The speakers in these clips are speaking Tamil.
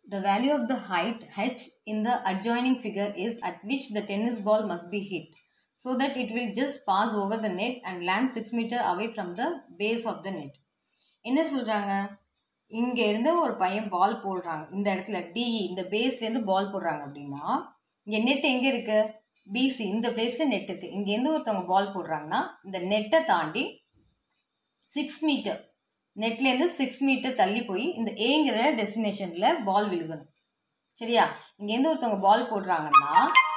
The value of the height h in the adjoining figure is at which the tennis ball must be hit so that it will just pass over the net and land 6 meter away from the base of the net. என்ன சொல்கிறாங்க இங்கே இருந்து ஒரு பையன் பால் போடுறாங்க இந்த இடத்துல டிஇ இந்த பேஸ்லேருந்து பால் போடுறாங்க அப்படின்னா இங்கே நெட் எங்கே இருக்கு பிசி இந்த பிளேஸில் நெட் இருக்குது இங்கேருந்து ஒருத்தவங்க பால் போடுறாங்கன்னா இந்த நெட்டை தாண்டி சிக்ஸ் மீட்டர் நெட்லேருந்து சிக்ஸ் மீட்டர் தள்ளி போய் இந்த ஏங்கிற டெஸ்டினேஷனில் பால் விழுகணும் சரியா இங்கேருந்து ஒருத்தவங்க பால் போடுறாங்கன்னா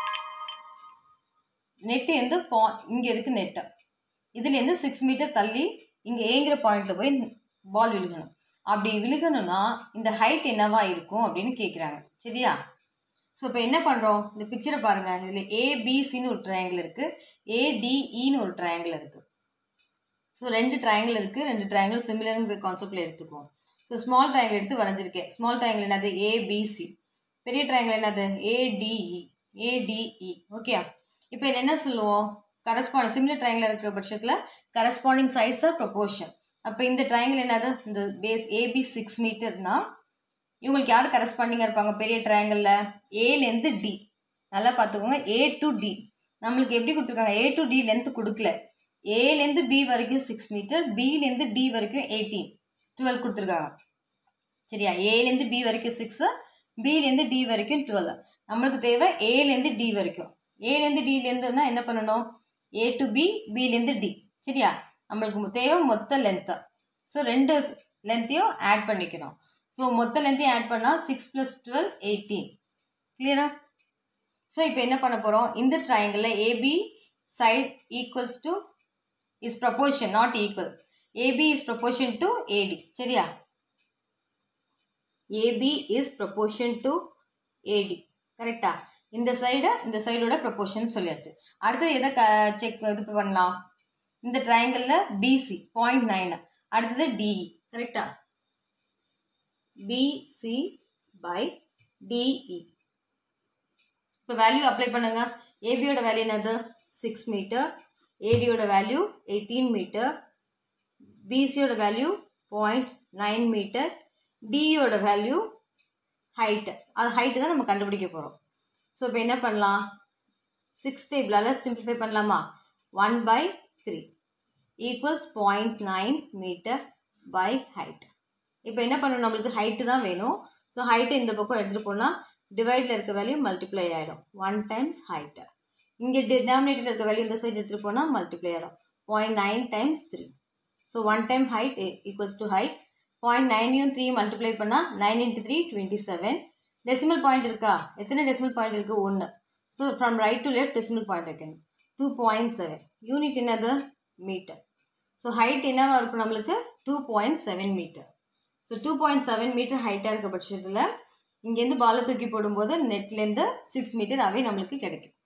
நெட்டு வந்து பா இங்கே இருக்குது நெட்டை இதுலேருந்து சிக்ஸ் மீட்டர் தள்ளி இங்கே ஏங்கிற பாயிண்டில் போய் பால் விழுகணும் அப்படி விழுகணும்னா இந்த ஹைட் என்னவா இருக்கும் அப்படின்னு கேட்குறாங்க சரியா ஸோ இப்போ என்ன பண்ணுறோம் இந்த பிக்சரை பாருங்கள் இதில் ஏபிசின்னு ஒரு ட்ரையாங்கிள் இருக்குது ஏடிஇன்னு ஒரு ட்ரையாங்கிள் இருக்குது ஸோ ரெண்டு ட்ரையாங்கிள் இருக்குது ரெண்டு ட்ரையாங்கிள் சிமிலருங்கிற கான்செப்டில் எடுத்துக்குவோம் ஸோ ஸ்மால் ட்ரையாங்கிள் எடுத்து வரைஞ்சிருக்கேன் ஸ்மால் ட்ரையாங்கிள் என்னது ஏபிசி பெரிய ட்ரையாங்கிள் என்னது ஏடிஇ ஏடிஇ ஓகே இப்போ இதில் என்ன சொல்லுவோம் கரஸ்பாண்ட் சிமிலர் ட்ரையாங்கிள் இருக்கிற பட்சத்தில் கரஸ்பாண்டிங் சைட்ஸ் ஆர் ப்ரொபோர்ஷன் அப்போ இந்த ட்ரையாங்கிள் என்னது இந்த பேஸ் ஏபி சிக்ஸ் மீட்டர்னா இவங்களுக்கு யார் கரஸ்பாண்டிங்காக இருப்பாங்க பெரிய ட்ரையாங்கிளில் ஏலேருந்து டி நல்லா பார்த்துக்கோங்க ஏ டு டி நம்மளுக்கு எப்படி கொடுத்துருக்காங்க ஏ டு டி லென்த் கொடுக்கல ஏலேருந்து பி வரைக்கும் சிக்ஸ் மீட்டர் பிலேருந்து டி வரைக்கும் எயிட்டீன் டுவெல் கொடுத்துருக்காங்க சரியா ஏலேருந்து பி வரைக்கும் சிக்ஸு பிலேருந்து டி வரைக்கும் டுவெல் நம்மளுக்கு தேவை ஏலேருந்து டி வரைக்கும் ஏலேருந்து டிலேருந்துனா என்ன பண்ணணும் ஏ டு பி பிலேருந்து டி சரியா நம்மளுக்கு தேவை மொத்த லென்த்து ஸோ ரெண்டு லென்த்தையும் ஆட் பண்ணிக்கணும் ஸோ மொத்த லென்த்தையும் ஆட் பண்ணால் சிக்ஸ் ப்ளஸ் டுவெல் எயிட்டீன் கிளியரா ஸோ இப்போ என்ன பண்ண போகிறோம் இந்த ட்ரையாங்கிளில் AB side equals to is proportion not equal AB is proportion to AD சரியா AB is proportion to AD கரெக்டா இந்த சைடு இந்த சைடோட ப்ரப்போர்ஷன் சொல்லியாச்சு அடுத்தது எதை க செக் இது பண்ணலாம் இந்த ட்ரையாங்கிளில் பிசி பாயிண்ட் நைனு அடுத்தது டிஇ கரெக்டா பிசி பை டிஇ இப்போ வேல்யூ அப்ளை பண்ணுங்க ஏபியோட வேல்யூ என்னது சிக்ஸ் மீட்டர் ஏடியோட வேல்யூ எயிட்டீன் மீட்டர் பிசியோட வேல்யூ பாயிண்ட் நைன் மீட்டர் டியோட வேல்யூ ஹைட்டு அது ஹைட்டு தான் நம்ம கண்டுபிடிக்க போகிறோம் ஸோ இப்போ என்ன பண்ணலாம் சிக்ஸ் டேபிளால் சிம்பிளிஃபை பண்ணலாமா one by three equals point nine meter by height இப்போ என்ன பண்ணணும் நம்மளுக்கு ஹைட்டு தான் வேணும் ஸோ ஹைட்டை இந்த பக்கம் எடுத்துகிட்டு போனால் டிவைடில் இருக்க வேல்யூ மல்டிப்ளை ஆகிடும் ஒன் டைம்ஸ் ஹைட்டு இங்கே டினாமினேட்டரில் இருக்க வேல்யூ இந்த சைடு எடுத்துகிட்டு போனால் மல்டிப்ளை ஆகிடும் point nine times three so one time height equals to height point நைனையும் த்ரீ மல்டிப்ளை பண்ணால் nine into three twenty seven decimal point இருக்கா எத்தனை டெசிமல் பாயிண்ட் இருக்குது ஒன்று so from right to left decimal point வைக்கணும் டூ பாயிண்ட் செவன் யூனிட் என்னது மீட்டர் ஸோ ஹைட் என்னவா இருக்கும் நம்மளுக்கு two point seven meter so two point seven meter ஹைட்டாக இருக்க பட்சத்தில் இங்கேருந்து பாலை தூக்கி போடும்போது நெட்லேருந்து சிக்ஸ் மீட்டர் அவே நம்மளுக்கு கிடைக்கும்